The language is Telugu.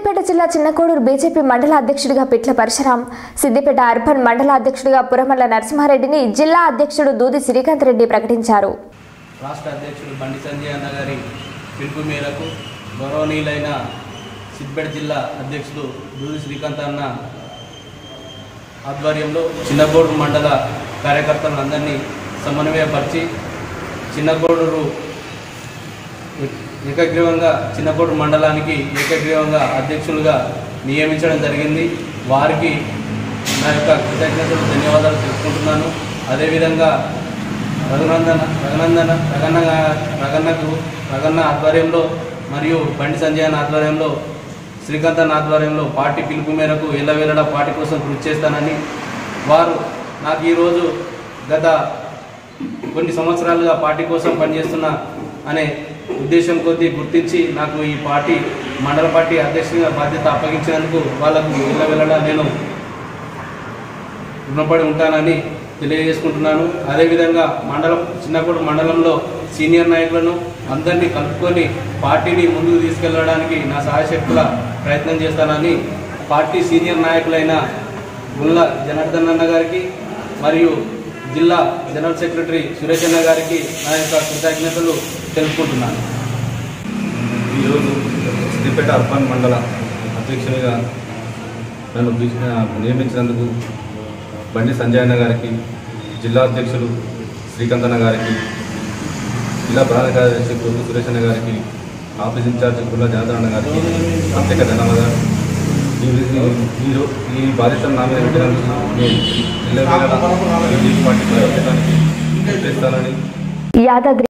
సిద్దిపేట జిల్లా చిన్నకోడూరు బీజేపీ మండల అధ్యక్షుడిగా పిట్ల పరశురాం సిద్దిపేట అర్బన్ మండల అధ్యక్షుడిగా పురమల్ల నరసింహారెడ్డిని జిల్లా అధ్యక్షుడు దూది శ్రీకాంత్ రెడ్డి ప్రకటించారు రాష్ట్ర అధ్యక్షుడు బండి సంజయ్ అన్న గారి పిలుపు మేరకు గౌరవనీయులైన సిద్దిపేట జిల్లా అధ్యక్షుడు దూది శ్రీకాంత్ అన్న ఆధ్వర్యంలో చిన్నగోడూరు మండల కార్యకర్తలందరినీ సమన్వయపరిచి చిన్నగోడూరు ఏకగ్రీవంగా చిన్నగోడూరు మండలానికి ఏకగ్రీవంగా అధ్యక్షులుగా నియమించడం జరిగింది వారికి నా యొక్క కృతజ్ఞతలు ధన్యవాదాలు తెలుపుకుంటున్నాను అదేవిధంగా రఘునందన రఘునందన రగన్న రగన్నకు రగన్న ఆధ్వర్యంలో మరియు బండి సంజయ్ అన్న ఆధ్వర్యంలో శ్రీకాంత్ అన్న ఆధ్వర్యంలో పార్టీ పిలుపు మేరకు ఎల్లవేళలా పార్టీ కోసం కృషి చేస్తానని వారు నాకు ఈరోజు గత కొన్ని సంవత్సరాలుగా పార్టీ కోసం పనిచేస్తున్న అనే ఉద్దేశం కొద్దీ గుర్తించి నాకు ఈ పార్టీ మండల పార్టీ అధ్యక్షుడిగా బాధ్యత అప్పగించినందుకు వాళ్ళకు ఎల్లవేళలా నేను రుణపడి ఉంటానని తెలియజేసుకుంటున్నాను అదేవిధంగా మండలం చిన్నప్పుడు మండలంలో సీనియర్ నాయకులను అందరినీ కలుపుకొని పార్టీని ముందుకు తీసుకెళ్లడానికి నా సహాయశక్తుల ప్రయత్నం చేస్తానని పార్టీ సీనియర్ నాయకులైన గుల్ల జనార్దన్ అన్న గారికి మరియు జిల్లా జనరల్ సెక్రటరీ సురేష్ అన్న గారికి నా యొక్క కృతజ్ఞతలు తెలుపుకుంటున్నాను ఈరోజు సిద్దిపేట అర్బన్ మండల అధ్యక్షునిగా నన్ను పిలిచి- నియమించినందుకు బండి సంజయ్ అన్న గారికి జిల్లా అధ్యక్షులు శ్రీకాంత్ అన్న గారికి జిల్లా ప్రధాన కార్యదర్శి గురు సురేష్ అన్న గారికి ఆఫీస్ ఇన్ఛార్జ్ గుర్ల జనార్దన్ అన్న గారికి ప్రత్యేక ధన్యవాదాలు ఈ ఈ రో- ఈ బాధ్యతను నా మీద పెట్టడానికి నేను ఎల్లవేళలా బీజేపీ పార్టీ బలోపేతానికి కృషి చేస్తానని యాదాద్రి